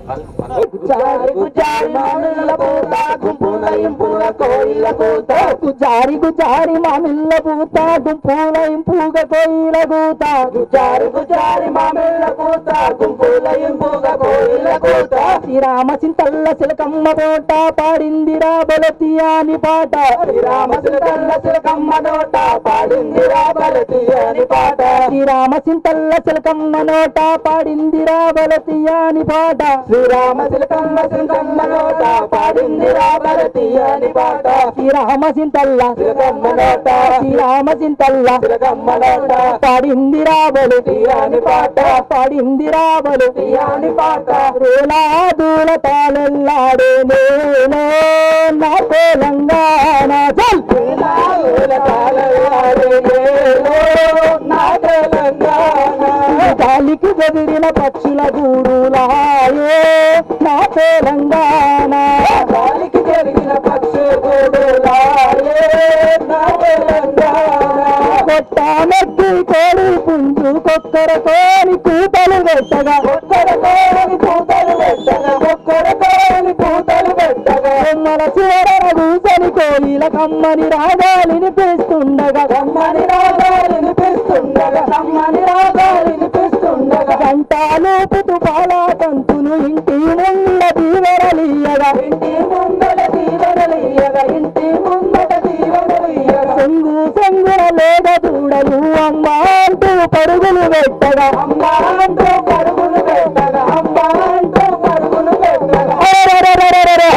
గుజారి గుజారి మామిళ్ళ పూత గుంపుల ఇంపుల కోయిల కూత గుజారి గుజారి మామిళ్ళ పూత గుంపుల ఇంపుగ కోయిల గూత గుజారి గుజారి మామిళ్ళ పూత గుంపుల ఇంపుల కోయిల కూత శ్రీరామ చింతల్ల శిలకమ్మ తోట పాడిందిరా బలతియాని పాట శ్రీరామ సిలకల్ల సిలకమ్మ నోట పాడిందిరా భరతి అని పాట శ్రీరామ చింతల్ల శిలకమ్మ నోట పాడిందిరా బలతియాని పాట శ్రీరామ సిలకమ్మ సిలకమ్మ నోట పాడిందిరా భరతి అని పాట శ్రీరామ చింతల్ల సిలకమ్మ నోట శ్రీరామ చింతల్ల సిలకమ్మ నోట పాడిందిరా బలు అని పాట పాడిందిరా బలు అని పాట రేలాదుల తాళెల్లాడే నేను నా తెలంగాణ చల్ వేలాయుల తాళలాడే ఏలో నా తెలంగాణ గాలికి బెదిరిన పక్షుల గూడులాయే నా తెలంగాణ గాలికి జరిగిన పక్షి గూడులాయే నా తెలంగాణ కొట్టామెక్కి కోడి పుంజు కొక్కర కోని కూతలు పెట్టగా ఒక్కర కోని పూతలు పెట్టగా ఒక్కర కోని పూతలు పెట్టగా బొమ్మల చీరన కూసని కోయిల కమ్మని రాగాలు వినిపిస్తుండగా కమ్మని రాగాలు వినిపిస్తుండగా కమ్మని రాగాలు వినిపిస్తుండగా గంటాలు పుతుపాల తంతులు ఇంటి ముండ దీవెరలీయగా ఇంటి ముందల దీవెనలియ్యగా ఇంటి ముందట దీవెనలియ్యగా సెంగు సెంగుల లేద దూడలు అమ్మ అంటూ పరుగులు పెట్టగా అమ్మ అంటూ పరుగులు పెట్టగా అమ్మ అంటూ పరుగులు పెట్టగా అరెరెరెరెరెరె!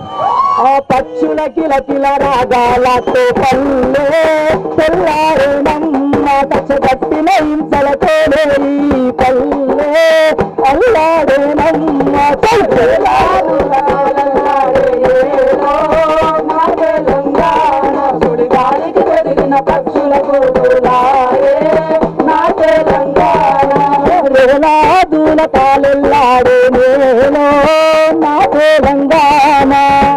ఆ పక్షుల కిలకిల రాగాలతో పల్లె తెల్లారు నమ్మ కచ్చగట్టిన హింసలతో ఈ పల్లె అల్లాడే నమ్మ చల్లారు లాలలాడే ఏలో నా తెలంగాణ సుడిగాలికి పెరిగిన పక్షుల గూడులాయే నా తెలంగాణ రేలాదుల తాళెల్లాడే నేలో నా తెలంగాణ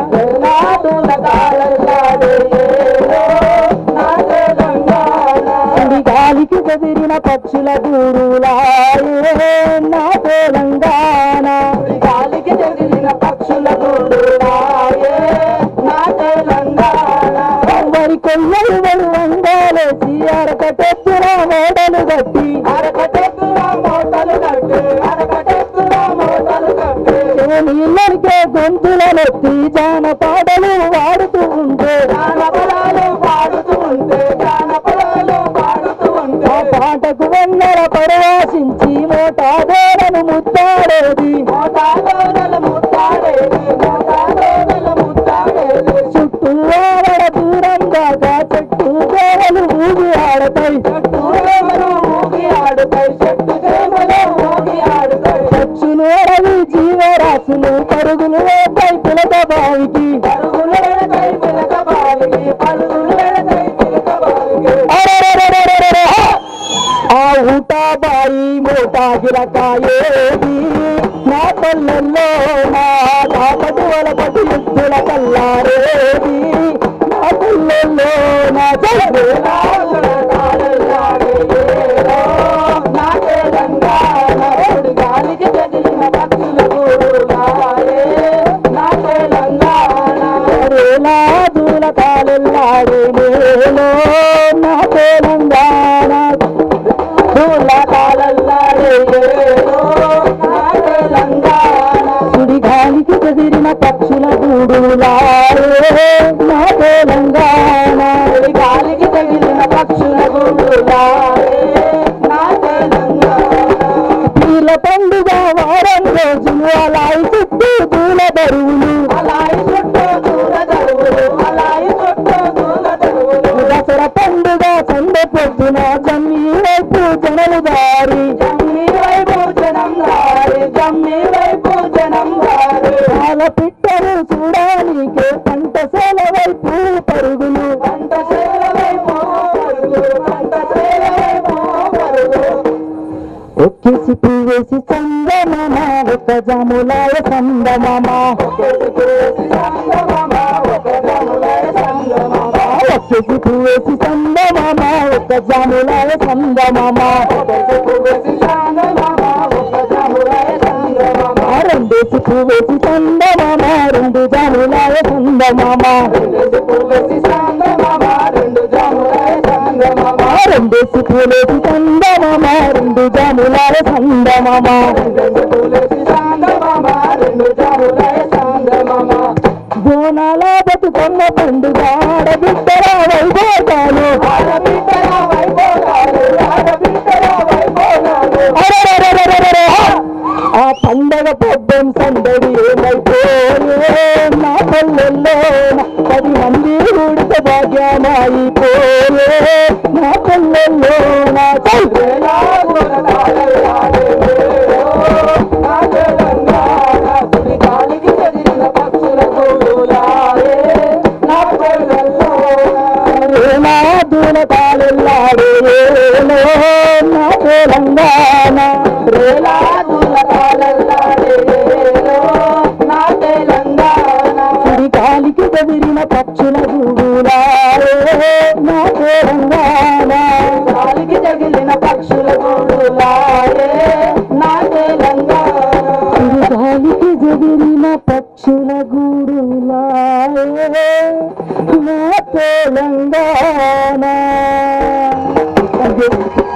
వేలాదుల తాళలాడే ఏలో నా తెలంగాణ కుడి గాలికి బెదిరిన పక్షుల గూడులాయే నా తెలంగాణ గాలికి జరిగిన పక్షుల గూడులాయే నా తెలంగాణ వరి కొయ్యలు వెల్లంగాలేసి అరకటెత్తున మోడలు గట్టి అరకటెత్తున మోటలు కట్టి అరకటెత్తున మోటలు కట్టి నీళ్ళనికే గొంతులనెత్తి జానపాటలు వాడుతూ ఉంటే జానపదాలు పాడుతూ ఉంటే జానపదాలు పాడుతూ ఉంటే ఆ పాటకు వందల పరవాసించి మోటాదోరను ముత్తాడేది మోటాదోనలు ముత్తాడేది మోటాదోనలు ముత్తాడేది చుట్టూ ఆవడ దూరం దాకా చెట్టు గోడలు ఊగి ఆడతాయి చెట్టు రేమలు ఊగి ఆడుతాయి చెట్టు చేమలు ఊగి ఆడుతాయి పక్షులు అడవి జీవరాశులు పరుగులు వేస్తాయి పిలక బావికి పరుగులు వెళతాయి పిలక బావికి పరుగులు వెళతాయి పిలక బావికి అరెరెరెరెరెరె! ఆ ఊటా బాయి మోటా గిరకాయేది నా పల్లెల్లో నా కాపటి వలపటి ఎత్తుల కల్లారేది నా పల్లెల్లో నా చదువులా నా తెలంగాణ గాలికి తగిలిన పక్షుల గూడులాయే నా తెలంగాణ రేలాదుల కాలెల్లాడే నేలో నా తెలంగాణ పూల కాలల్లాడే ఏలో నా తెలంగాణ సుడి గాలికి బెదిరిన పక్షుల గూడులాయే నా తెలంగాణ గాలికి తగిలిన పక్షుల గూడులాయే నా తెలంగాణ పూల పండుగ వారం రోజులు అలాయి చుట్టూ పూల బరువులు అలాయి చుట్టూ దూర దరువులు అలాయి చుట్టూ దూర దరువులు దసరా పండుగ సందె పొద్దున జమ్మి వైపు జనలు దారి జమ్మి వైపు జనం గారి జమ్మి వైపు జనం గారి పాల పిట్టలు చూడడానికే పంట సేల వైపు పరుగులు పంట సేల వైపు పరుగు పంట సేల వైపు పరుగు ఒక్కేసి పువ్వేసి చందమామ ఒక జాములాయ చందమామ సంగమమ ఒక జములయ సంగమమ ఒక్కేసి పువ్వేసి చందమామ ఒక జాములాయ చందమామ ఒక సంగమమ ఒక జములయ సంగమమ రెండేసి పువ్వేసి చందమామ రెండు జాములాయ చందమామ రెండేసి పువ్వేసి చందమామ రెండు జాములాయ చందమామ రెండేసి పూలేసి చందమామ రెండు జాములాయ చందమామ రెండేసి పువ్వేసి చందమామ రెండు జాములాయ చందమామ బోనాల బతుకమ్మ పండుగ ఆడబిడ్డల వైభోగాలు ఆడబిడ్డల వైభోగాలు ఆడబిడ్డల వైభోగాలు అరెరెరెరెరెరెరె! ఆ పండగ పబ్బం సందడి ఏమైపోయే నా పల్లెల్లో పది మంది ఉడిత భాగ్యమైపోయే నా పల్లెల్లో నా చల్లి దూల కాలెల్లాడే నా తెలంగాణ కుడి కాలికి బెదిరిన పక్షుల గూడులాడే నా తెలంగాణ పక్షుల గూడులాడే నా తెలంగాణ కుడి గాలికి బెదిరిన పక్షుల గూడులాడే నా తెలంగాణ